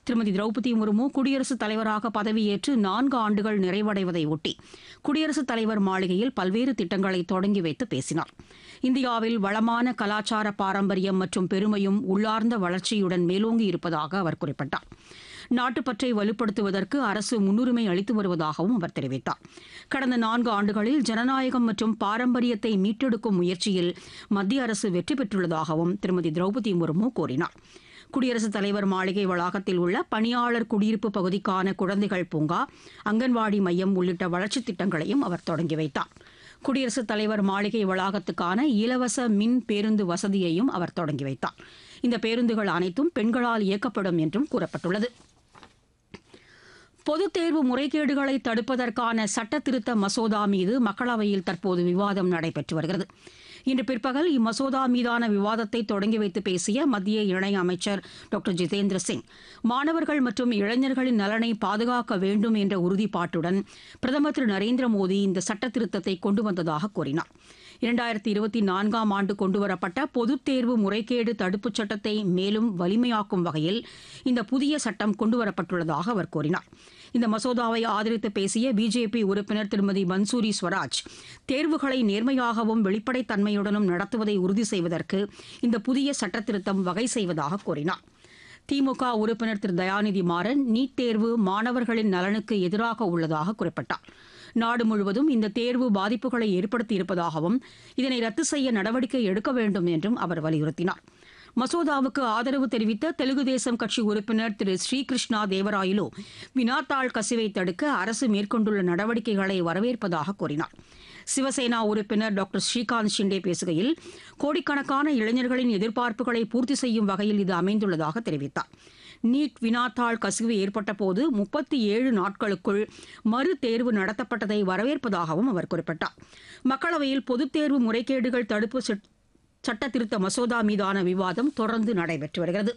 திருமதி திரௌபதி முர்மு குடியரசுத் தலைவராக பதவியேற்று நான்கு ஆண்டுகள் நிறைவடைவதை ஒட்டி குடியரசுத் தலைவர் மாளிகையில் பல்வேறு திட்டங்களை தொடங்கி வைத்து பேசினார் இந்தியாவில் வளமான கலாச்சார பாரம்பரியம் மற்றும் பெருமையும் உள்ளார்ந்த வளர்ச்சியுடன் மேலோங்கி இருப்பதாக அவர் குறிப்பிட்டார் நாட்டுப்பற்றை வலுப்படுத்துவதற்கு அரசு முன்னுரிமை அளித்து வருவதாகவும் அவர் தெரிவித்தார் கடந்த நான்கு ஆண்டுகளில் ஜனநாயகம் மற்றும் பாரம்பரியத்தை மீட்டெடுக்கும் முயற்சியில் மத்திய அரசு வெற்றி பெற்றுள்ளதாகவும் திருமதி திரௌபதி முர்மு கூறினார் குடியரசுத் தலைவர் மாளிகை வளாகத்தில் உள்ள பணியாளர் குடியிருப்பு பகுதிக்கான குழந்தைகள் பூங்கா அங்கன்வாடி மையம் உள்ளிட்ட வளர்ச்சித் திட்டங்களையும் அவர் தொடங்கி வைத்தார் குடியரசுத் தலைவர் மாளிகை வளாகத்துக்கான இலவச மின் பேருந்து வசதியையும் அவர் தொடங்கி வைத்தார் இந்த பேருந்துகள் அனைத்தும் பெண்களால் இயக்கப்படும் என்றும் கூறப்பட்டுள்ளது பொதுத் தேர்வு முறைகேடுகளை தடுப்பதற்கான சட்ட திருத்த மசோதா மீது மக்களவையில் தற்போது விவாதம் நடைபெற்று வருகிறது இன்று பிற்பகல் இம்மசோதா மீதான விவாதத்தை தொடங்கி வைத்து பேசிய மத்திய இணையமைச்சர் டாக்டர் ஜிதேந்திர சிங் மாணவர்கள் மற்றும் இளைஞர்களின் நலனை பாதுகாக்க வேண்டும் என்ற உறுதிப்பாட்டுடன் பிரதமர் திரு நரேந்திர மோடி இந்த சட்ட திருத்தத்தை கொண்டு வந்ததாக கூறினார் இரண்டாயிரத்தி இருபத்தி நான்காம் ஆண்டு கொண்டுவரப்பட்ட பொதுத் தேர்வு முறைகேடு தடுப்புச் சட்டத்தை மேலும் வலிமையாக்கும் வகையில் இந்த புதிய சட்டம் கொண்டுவரப்பட்டுள்ளதாக அவர் கூறினார் இந்த மசோதாவை ஆதரித்து பேசிய பிஜேபி உறுப்பினர் திருமதி மன்சூரி ஸ்வராஜ் தேர்வுகளை நேர்மையாகவும் வெளிப்படைத்தன்மையுடனும் நடத்துவதை உறுதி செய்வதற்கு இந்த புதிய சட்டத்திருத்தம் வகை செய்வதாக கூறினார் திமுக உறுப்பினர் திரு தயாநிதி மாறன் நீட் தேர்வு மாணவர்களின் நலனுக்கு எதிராக உள்ளதாக குறிப்பிட்டார் நாடு முழுவதும் இந்த தேர்வு பாதிப்புகளை ஏற்படுத்தியிருப்பதாகவும் இதனை ரத்து செய்ய நடவடிக்கை எடுக்க வேண்டும் என்றும் அவர் வலியுறுத்தினார் மசோதாவுக்கு ஆதரவு தெரிவித்த தெலுங்கு தேசம் கட்சி உறுப்பினர் திரு ஸ்ரீகிருஷ்ணா தேவராயலு வினாத்தாள் கசிவை தடுக்க அரசு மேற்கொண்டுள்ள நடவடிக்கைகளை வரவேற்பதாக கூறினார் சிவசேனா உறுப்பினர் டாக்டர் ஸ்ரீகாந்த் ஷிண்டே பேசுகையில் கோடிக்கணக்கான இளைஞர்களின் எதிர்பார்ப்புகளை பூர்த்தி செய்யும் வகையில் இது அமைந்துள்ளதாக தெரிவித்தார் நீட் வினாத்தாள் கசிவு ஏற்பட்டபோது முப்பத்தி ஏழு நாட்களுக்குள் மறு தேர்வு நடத்தப்பட்டதை வரவேற்பதாகவும் அவர் குறிப்பிட்டார் மக்களவையில் பொதுத் தேர்வு முறைகேடுகள் தடுப்பு சட்ட திருத்த மசோதா மீதான விவாதம் தொடர்ந்து நடைபெற்று வருகிறது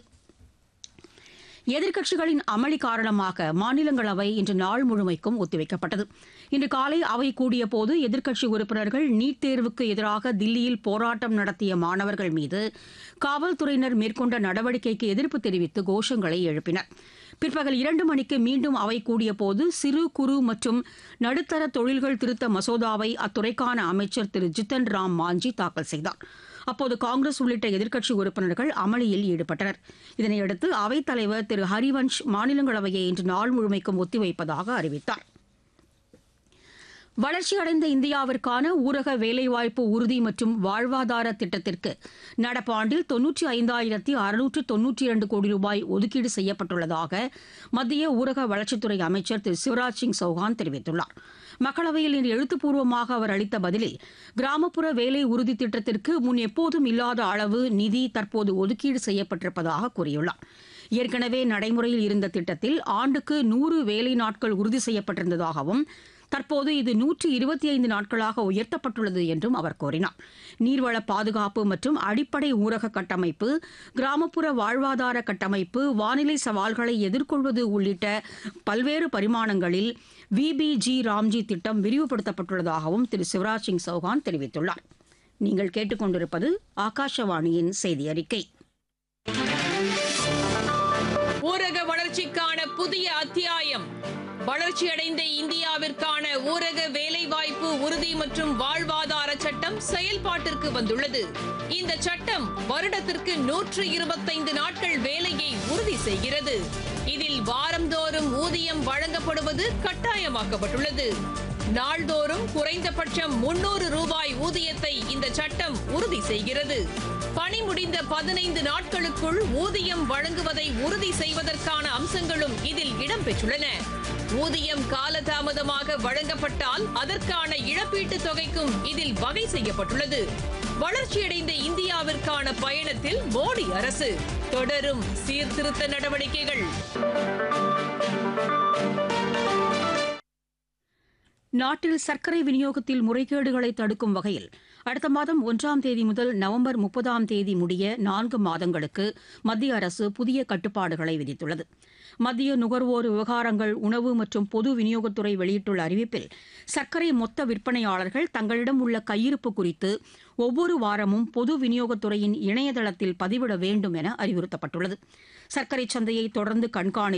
எதிர்க்கட்சிகளின் அமளி காரணமாக மாநிலங்களவை இன்று நாள் முழுமைக்கும் ஒத்திவைக்கப்பட்டது இன்று காலை அவை கூடியபோது எதிர்க்கட்சி உறுப்பினர்கள் நீட் தேர்வுக்கு எதிராக தில்லியில் போராட்டம் நடத்திய மாணவர்கள் மீது காவல்துறையினர் மேற்கொண்ட நடவடிக்கைக்கு எதிர்ப்பு தெரிவித்து கோஷங்களை எழுப்பினர் பிற்பகல் இரண்டு மணிக்கு மீண்டும் அவை கூடியபோது சிறு குறு மற்றும் நடுத்தர தொழில்கள் திருத்த மசோதாவை அத்துறைக்கான அமைச்சர் திரு ஜித்தன் ராம் மாஞ்சி தாக்கல் செய்தார் அப்போது காங்கிரஸ் உள்ளிட்ட எதிர்க்கட்சி உறுப்பினர்கள் அமளியில் ஈடுபட்டனர் இதனையடுத்து அவைத்தலைவர் திரு ஹரிவன்ஷ் மாநிலங்களவையை இன்று நாள் முழுமைக்கும் ஒத்திவைப்பதாக அறிவித்தார் வளர்ச்சியடைந்த இந்தியாவிற்கான ஊரக வேலைவாய்ப்பு உறுதி மற்றும் வாழ்வாதார திட்டத்திற்கு நடப்பாண்டில் தொன்னூற்றி ஐந்தாயிரத்தி அறுநூற்று தொன்னூற்றி இரண்டு கோடி ரூபாய் ஒதுக்கீடு செய்யப்பட்டுள்ளதாக மத்திய ஊரக வளர்ச்சித்துறை அமைச்சர் திரு சிவராஜ் சிங் சௌஹான் தெரிவித்துள்ளார் மக்களவையில் இன்று எழுத்துப்பூர்வமாக அவர் அளித்த பதிலில் கிராமப்புற வேலை உறுதி திட்டத்திற்கு முன் எப்போதும் இல்லாத அளவு நிதி தற்போது ஒதுக்கீடு செய்யப்பட்டிருப்பதாக கூறியுள்ளார் ஏற்கனவே நடைமுறையில் இருந்த திட்டத்தில் ஆண்டுக்கு நூறு வேலை நாட்கள் உறுதி செய்யப்பட்டிருந்ததாகவும் தற்போது இது நூற்றி இருபத்தி ஐந்து நாட்களாக உயர்த்தப்பட்டுள்ளது என்றும் அவர் கூறினார் நீர்வள பாதுகாப்பு மற்றும் அடிப்படை ஊரக கட்டமைப்பு கிராமப்புற வாழ்வாதார கட்டமைப்பு வானிலை சவால்களை எதிர்கொள்வது உள்ளிட்ட பல்வேறு பரிமாணங்களில் விபிஜி ராம்ஜி திட்டம் விரிவுபடுத்தப்பட்டுள்ளதாகவும் திரு சிவராஜ் சிங் சௌஹான் தெரிவித்துள்ளார் நீங்கள் கேட்டுக்கொண்டிருப்பது ஆகாஷவாணியின் செய்தி அறிக்கை ஊரக வளர்ச்சிக்கான புதிய அத்தியாயம் வளர்ச்சியடைந்த இந்தியாவிற்கான ஊரக வேலைவாய்ப்பு உறுதி மற்றும் வாழ்வாதார சட்டம் செயல்பாட்டிற்கு வந்துள்ளது இந்த சட்டம் வருடத்திற்கு நூற்று இருபத்தைந்து நாட்கள் வேலையை உறுதி செய்கிறது இதில் வாரந்தோறும் ஊதியம் வழங்கப்படுவது கட்டாயமாக்கப்பட்டுள்ளது நாள்தோறும் குறைந்தபட்சம் முன்னூறு ரூபாய் ஊதியத்தை இந்த சட்டம் உறுதி செய்கிறது பணி முடிந்த பதினைந்து நாட்களுக்குள் ஊதியம் வழங்குவதை உறுதி செய்வதற்கான அம்சங்களும் இதில் இடம்பெற்றுள்ளன ஊதியம் காலதாமதமாக வழங்கப்பட்டால் அதற்கான இழப்பீட்டுத் தொகைக்கும் இதில் வகை செய்யப்பட்டுள்ளது வளர்ச்சியடைந்த இந்தியாவிற்கான பயணத்தில் மோடி அரசு தொடரும் சீர்திருத்த நடவடிக்கைகள் நாட்டில் சர்க்கரை விநியோகத்தில் முறைகேடுகளை தடுக்கும் வகையில் அடுத்த மாதம் ஒன்றாம் தேதி முதல் நவம்பர் முப்பதாம் தேதி முடிய நான்கு மாதங்களுக்கு மத்திய அரசு புதிய கட்டுப்பாடுகளை விதித்துள்ளது மத்திய நுகர்வோர் விவகாரங்கள் உணவு மற்றும் பொது விநியோகத்துறை வெளியிட்டுள்ள அறிவிப்பில் சர்க்கரை மொத்த விற்பனையாளர்கள் தங்களிடம் உள்ள கையிருப்பு குறித்து ஒவ்வொரு வாரமும் பொது விநியோகத்துறையின் இணையதளத்தில் பதிவிட வேண்டும் என அறிவுறுத்தப்பட்டுள்ளது சர்க்கரை சந்தையை தொடர்ந்து கண்காணித்து